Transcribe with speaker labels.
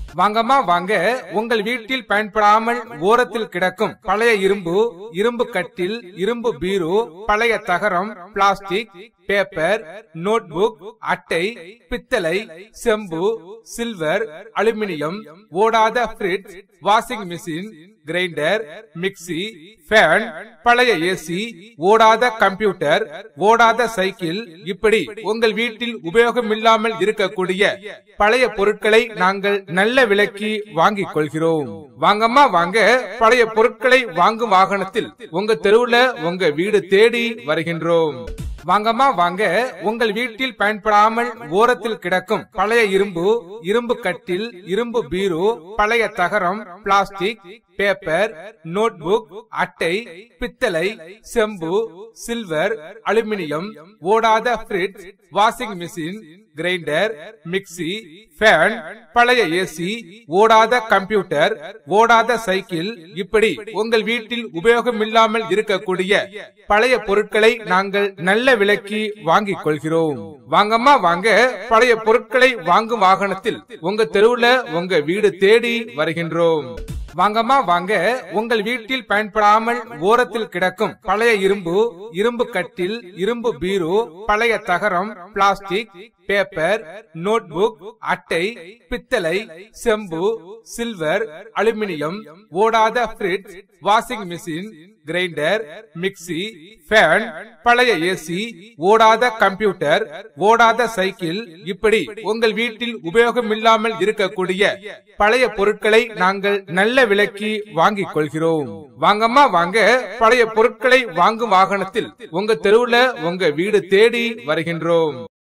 Speaker 1: வாங்கம்மா வாங்க உங்கள் வீட்டில் பயன்படாமல் ஓரத்தில் கிடக்கும் பழைய இரும்பு இரும்பு கட்டில் இரும்பு பீரோ பழைய தகரம் பிளாஸ்டிக் பேப்பர் நோட்புக் அட்டை பித்தளை செம்பு சில்வர் அலுமினியம் ஓடாத fridge washing machine grinder mixie fan பழைய ஏசி ஓடாத கம்ப்யூட்டர் ஓடாத சைக்கிள் இப்படி உங்கள் வீட்டில் உபயோகமில்லாமல் இருக்கக்கூடிய பழைய பொருட்களை நாங்கள் நல்ல விலைக்கு வாங்கிக் கொள்கிறோம் வாங்கம்மா வாங்க பழைய பொருட்களை வாங்கும் வாகனத்தில் உங்க தெருவுல உங்க வீடு தேடி வருகின்றோம் வாங்கம்மா வாங்க உங்கள் வீட்டில் பயன்படாமல் ஓரத்தில் கிடக்கும் பழைய இரும்பு இரும்பு கட்டில் இரும்பு பீரோ பழைய தகரம் பிளாஸ்டிக் பேப்பர் நோட்புக் அட்டை பித்தளை செம்பு சில்வர் அலுமினியம் ஓடாத fridge washing machine grinder mixie fan பழைய ஏசி ஓடாத கம்ப்யூட்டர் ஓடாத சைக்கிள் இப்படி உங்கள் வீட்டில் உபயோகமில்லாமல் இருக்கக்கூடிய பழைய பொருட்களை நாங்கள் நல்ல விலைக்கு வாங்கிக் கொள்கிறோம் வாங்கம்மா வாங்க பழைய பொருட்களை வாங்கும் வாகனத்தில் உங்க தெருவுல உங்க வீடு தேடி வருகின்றோம் வாங்கம்மா வாங்க உங்கள் வீட்டில் பயன்படாமல் ஓரத்தில் கிடக்கும் பழைய இரும்பு இரும்பு கட்டில் இரும்பு பீரோ பழைய தகரம் பிளாஸ்டிக் பேப்பர் நோட்புக் அட்டை பித்தளை செம்பு சில்வர் அலுமினியம் ஓடாத fridge washing machine grinder mixie fan பழைய ஏசி ஓடாத கம்ப்யூட்டர் ஓடாத சைக்கிள் இப்படி உங்கள் வீட்டில் உபயோகமில்லாமல் இருக்கக்கூடிய பழைய பொருட்களை நாங்கள் நல்ல விலைக்கு வாங்கிக் கொள்கிறோம் வாங்கம்மா வாங்க பழைய பொருட்களை வாங்கும் வாகனத்தில் உங்க தெருவுல உங்க வீடு தேடி வருகின்றோம்